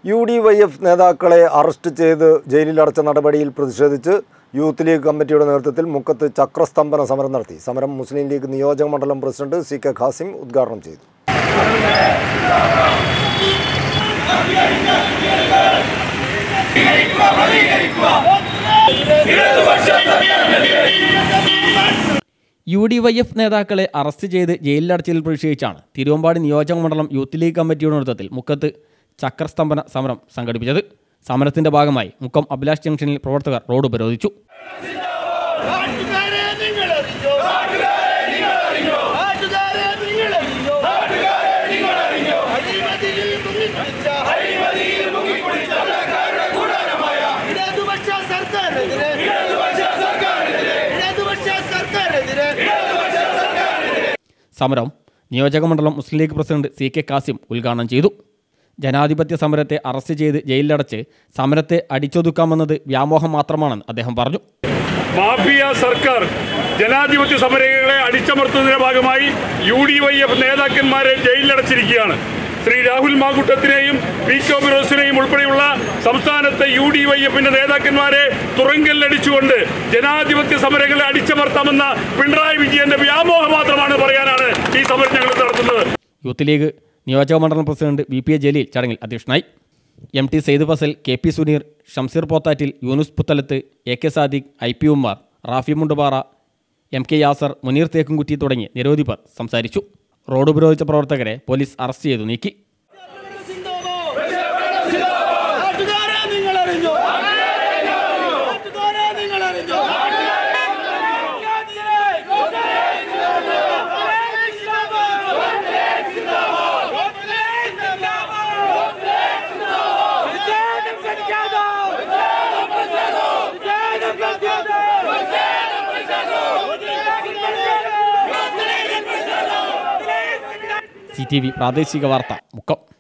U D Y F നേതാക്കളെ arrest ചെയ്ത് ജയിലിലടച്ച നടപടിയിൽ പ്രതിഷേധിച്ച് യൂത്ത് ലീഗ് കമ്മിറ്റിയുടെ നേതൃത്വത്തിൽ മുക്കത്ത് ചക്രസ്തംഭന സമരം നടത്തി സമരം മുസ്ലിം ലീഗ് നിയോജക മണ്ഡലം പ്രസിഡന്റ് സി കെ ഖാസിം ഉദ്ഘാടനം ചെയ്തു യു ഡി വൈ എഫ് നേതാക്കളെ അറസ്റ്റ് ചെയ്ത് ജയിലിലടച്ചതിൽ പ്രതിഷേധിച്ചാണ് തിരുവമ്പാടി നിയോജക മണ്ഡലം യൂത്ത് ലീഗ് കമ്മിറ്റിയുടെ നേതൃത്വത്തിൽ മുക്കത്ത് ചക്രസ്തംഭന സമരം സംഘടിപ്പിച്ചത് സമരത്തിന്റെ ഭാഗമായി മുക്കം അഭിലാഷ് ജംഗ്ഷനിൽ പ്രവർത്തകർ റോഡ് ഉപരോധിച്ചു നാട്ടുകാരെ നിങ്ങളറിഞ്ഞോ നാട്ടുകാരെ നിങ്ങളറിഞ്ഞോ നാട്ടുകാരെ നിങ്ങളറിഞ്ഞോ നാട്ടുകാരെ നിങ്ങളറിഞ്ഞോ അഴിമതിയിൽ മുങ്ങിക്കുളിച്ച അഴിമതിയിൽ മുങ്ങിക്കുളിച്ച സർക്കാരുടെ ഗൂഢാലോചനമായ ഇടതുപക്ഷ സർക്കാരിനെതിരെ ഇടതുപക്ഷ സർക്കാരിനെതിരെ ഇടതുപക്ഷ സർക്കാരിനെതിരെ ഇടതുപക്ഷ സർക്കാരിനെതിരെ സമരം നിയോജക മണ്ഡലം Muslim League president C K Kasim ഉദ്ഘാടനം ചെയ്തു ജനാധിപത്യ സമരത്തെ അറസ്റ്റ് ചെയ്ത് ജയിലിലടച്ച് സമരത്തെ അടിച്ചൊതുക്കാമെന്നത് വ്യാമോഹം മാത്രമാണെന്ന് അദ്ദേഹം പറഞ്ഞു മാഫിയ സർക്കാർ ജനാധിപത്യ സമരങ്ങളെ അടിച്ചമർത്തുന്നതിന്റെ ഭാഗമായി യു ഡി വൈ എഫ് നേതാക്കന്മാരെ ജയിലിലടച്ചിരിക്കുകയാണ് ശ്രീ രാഹുൽ മാകുട്ടത്തിനെയും പി കെ ഫിറോസിനെയും ഉൾപ്പെടെയുള്ള സംസ്ഥാനത്തെ യു ഡി വൈ എഫിന്റെ നേതാക്കന്മാരെ തുറങ്കലിലടിച്ചുകൊണ്ട് ജനാധിപത്യ സമരങ്ങളെ അടിച്ചമർത്താമെന്ന പിണറായി വിജയന്റെ വ്യാമോഹം മാത്രമാണ് പറയാനാണ് ഈ സമരം ഞങ്ങൾ നടത്തുന്നത് യൂത്ത് ലീഗ് നിയോജക മണ്ഡലം president V P A Jaleel ചടങ്ങിൽ അധ്യക്ഷനായി M T Sayed Fazal K P Suneer Shamseer Pothattil Yunus Puthalath A K Sadiq I P Ummar Rafi Mundupara M K Yasar Muneer Thekkumkutti തുടങ്ങി നിരവധി പേർ സംസാരിച്ചു റോഡ് ഉപരോധിച്ച പ്രവർത്തകരെ പോലീസ് അറസ്റ്റ് ചെയ്തു നീക്കി നാട്ടുകാരെ നിങ്ങളറിഞ്ഞോ നാട്ടുകാരെ നിങ്ങളറിഞ്ഞോ സി ടി വി പ്രാദേശിക വാർത്ത മുക്കം